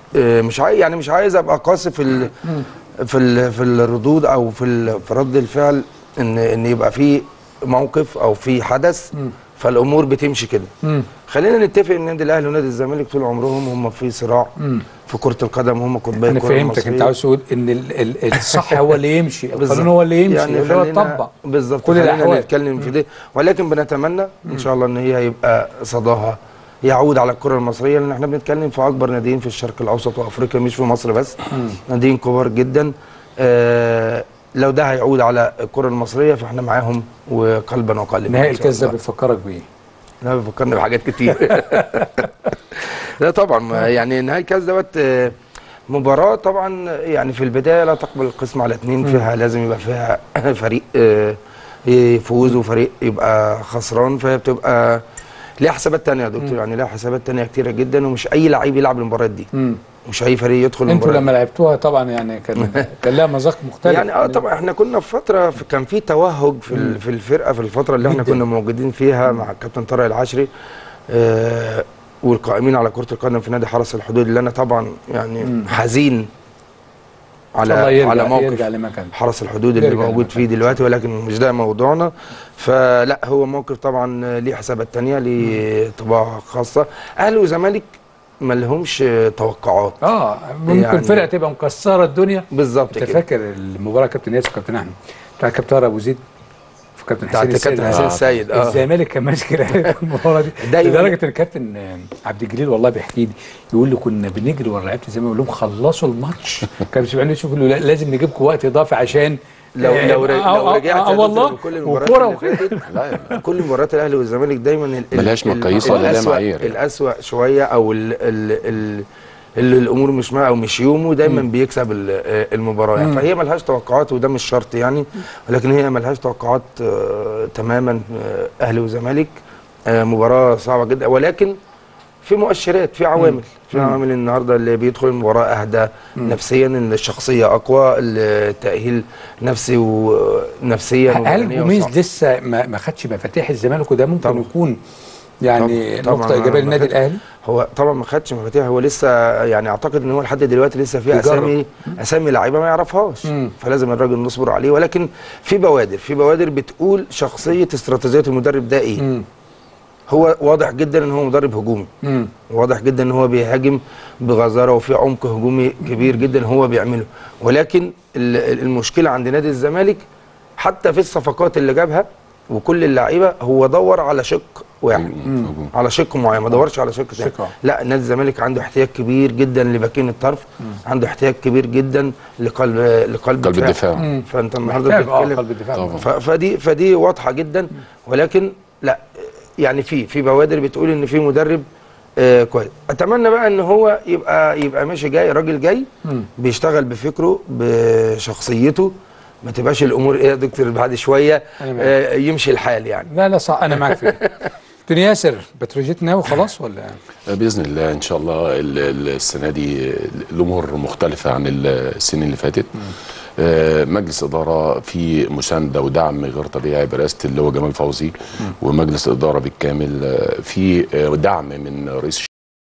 آه، مش عايز يعني مش عايز ابقى قاسي في ال في ال في الردود او في ال في رد الفعل ان ان يبقى في موقف او في حدث فالامور بتمشي كده مم. خلينا نتفق ان النادي الاهلي ونادي الزمالك طول عمرهم هم في صراع في كره القدم هم قطبي انا الكره فهمتك انت المصرية. عاوز تقول ان ال- ال- الصح هو اللي يمشي بالظبط. القانون هو اللي يمشي يعني اللي هو خلينا- يطبق بالظبط كل خلينا الأحوال. نتكلم في ده ولكن بنتمنى ان شاء الله ان هي يبقى صداها يعود على الكره المصريه لان احنا بنتكلم في اكبر ناديين في الشرق الاوسط وافريقيا مش في مصر بس ناديين كبار جدا آه لو ده هيعود على الكره المصريه فاحنا معاهم وقلبا وقالبا نهائي إن شاء الكاس ده الله. بيفكرك بايه؟ لا بيفكرني بحاجات كتير لا طبعا ما يعني نهائي الكاس دوت آه، مباراة طبعا يعني في البداية لا تقبل القسم على اتنين فيها لازم يبقى فيها فريق آه، يفوز وفريق يبقى خسران فهي بتبقى ليها حسابات تانية يا دكتور يعني ليها حسابات تانية كتيرة جدا ومش أي لعيب يلعب المباريات دي مم. مش أي فريق يدخل انتوا المباراة لما لعبتوها طبعا يعني كان كان لها مذاق مختلف يعني اه طبعا احنا كنا في فتره في كان في توهج في ال- في الفرقه في الفتره اللي احنا جداً. كنا موجودين فيها مع الكابتن طارق العشري آه والقائمين على كره القدم في نادي حرس الحدود اللي انا طبعا يعني حزين على الله يرجع على موقف يرجع لمكانه حرس الحدود اللي يرجع موجود لمكانه. فيه دلوقتي ولكن مش ده موضوعنا فلا هو موقف طبعا ليه حسابات تانية ليه طباع خاصه اهلي وزمالك ما لهمش توقعات اه ممكن يعني- فرقه تبقى مكسره الدنيا بالظبط انت كده فاكر المباراه كابتن ياسر وكابتن احمد بتاع كابتن طاهر ابو زيد في كابتن بتاعت حسين كابتن السيد. حسين آه. السيد اه الزمالك كان ماسك الأهلي في المباراه دي دايماً. لدرجه ان الكابتن آه، عبد الجليل والله بيحكي لي يقول لي كنا بنجري ورا لعيبه الزمالك يقول لهم خلصوا الماتش كان بيسمعني يشوف له لازم نجيبكم وقت اضافي عشان لو آه، لو, ر- آه، لو آه، رجعت آه يا دكتور والله لكل المباريات وكوره اللي وكده فاتت لا كل مباريات الاهلي والزمالك دايما ال- ال- ملهاش ال- مقاييس ولا لها الأسوأ- معايير. الاسوأ شويه او ال ال ال اللي الامور مش معاه او مش يومه دايما بيكسب ال- آه، المباراه يعني فهي ملهاش توقعات وده مش شرط يعني ولكن هي ملهاش توقعات آه، تماما آه، اهلي وزمالك آه، مباراه صعبه جدا ولكن في مؤشرات في عوامل في عوامل النهارده اللي بيدخل المباراه اهدى نفسيا ان الشخصيه اقوى التاهيل نفسي ونفسيا هل وبدنيا جوميز وصعب. لسه ما ما خدش مفاتيح الزمالك وده ممكن طبعا. يكون يعني طبعاً. نقطه طبعاً ايجابيه ما للنادي خدش. الاهلي هو طبعا ما خدش مفاتيح هو لسه يعني اعتقد ان هو لحد دلوقتي لسه في بيجرب. اسامي اسامي لعيبه ما يعرفهاش مم. فلازم الراجل نصبر عليه ولكن في بوادر في بوادر بتقول شخصيه استراتيجيه المدرب ده ايه مم. هو واضح جدا ان هو مدرب هجومي مم. واضح جدا ان هو بيهاجم بغزاره وفي عمق هجومي كبير جدا هو بيعمله ولكن ال- المشكله عند نادي الزمالك حتى في الصفقات اللي جابها وكل اللعيبه هو دور على شق واحد هجوم. على شق معين ما دورش على شق تاني شق واحد. لا نادي الزمالك عنده احتياج كبير جدا لباكين الطرف عنده احتياج كبير جدا لقلب لقلب قلب الدفاع. مم. فانت النهارده محتاج اه بتتكلم قلب الدفاع طبعاً. ف- فدي فدي واضحه جدا ولكن لا يعني في في بوادر بتقول ان في مدرب آه كويس اتمنى بقى ان هو يبقى يبقى ماشي جاي راجل جاي مم. بيشتغل بفكره بشخصيته ما تبقاش الامور ايه يا دكتور بعد شويه أنا معاك. آه يمشي الحال يعني لا لا صح انا معاك في ده كابتن ياسر بتروجيت ناوي خلاص ولا باذن الله ان شاء الله ال- ال- السنه دي الامور مختلفه عن السنين اللي فاتت آه، مجلس اداره في مسانده ودعم غير طبيعي برئاسه اللي هو جمال فوزي ومجلس اداره بالكامل آه، في آه، دعم من رئيس